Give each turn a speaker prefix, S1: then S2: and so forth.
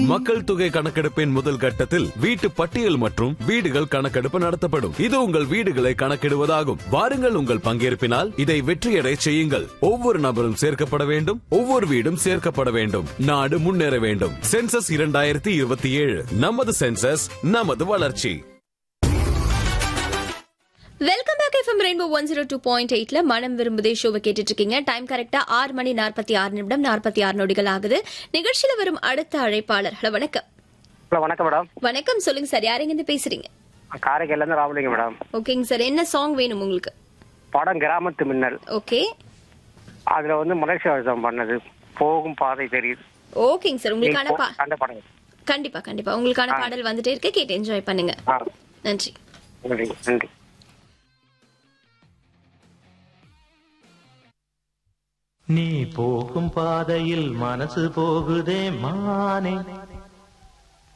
S1: மக்கள் தொகை கணக்கெடுப்பின் முதல் கட்டத்தில் வீட்டு பட்டியல் மற்றும் வீடுகள் கணக்கெடுப்பு நடத்தப்படும் இது உங்கள் வீடுகளை கணக்கிடுவதாகும் வாருங்கள் உங்கள் பங்கேற்பினால் இதை வெற்றியடை செய்யுங்கள் ஒவ்வொரு நபரும் சேர்க்கப்பட வேண்டும் ஒவ்வொரு வீடும் சேர்க்கப்பட வேண்டும் நாடு முன்னேற வேண்டும் சென்சஸ் இரண்டாயிரத்தி இருபத்தி ஏழு நமது சென்சஸ் நமது வளர்ச்சி
S2: welcome back FM rainbow one zero two point எயிட்ல மனம் விரும்புதே ஷோவை கேட்டுட்டு இருக்கீங்க டைம் கரெக்டா ஆறு மணி நாற்பத்தி ஆறு நிமிடம் நாற்பத்தி ஆறு நொடிகள் ஆகுது நிகழ்ச்சியில வரும் அடுத்த அழைப்பாளர் ஹலோ வணக்கம்
S3: ஹலோ வணக்கம் மேடம்
S2: வணக்கம் சொல்லுங்க சார் யாருங்க இருந்து பேசுறீங்க
S3: காரைக்கால்ல இருந்து ராமலிங்க மேடம்
S2: ஓகேங்க சார் என்ன சாங் வேணும் உங்களுக்கு
S3: படம் கிராமத்து மின்னல்
S2: ஓகே
S3: அதுல வந்து மலேசியாவிசம் பண்ணது போகும் பாதை தெரியுது
S2: ஓகேங்க சார் உங்களுக்கான பா
S3: அந்த படம்
S2: கண்டிப்பா கண்டிப்பா உங்களுக்கான
S3: ஆ.
S2: பாடல் வந்துட்டே இருக்கு கேட்டு என்ஜாய் பண்ணுங்க
S3: ஆ
S2: நன்றி
S3: நன்றி நன்றி
S4: நீ போகும் பாதையில் மனசு போகுதே மானே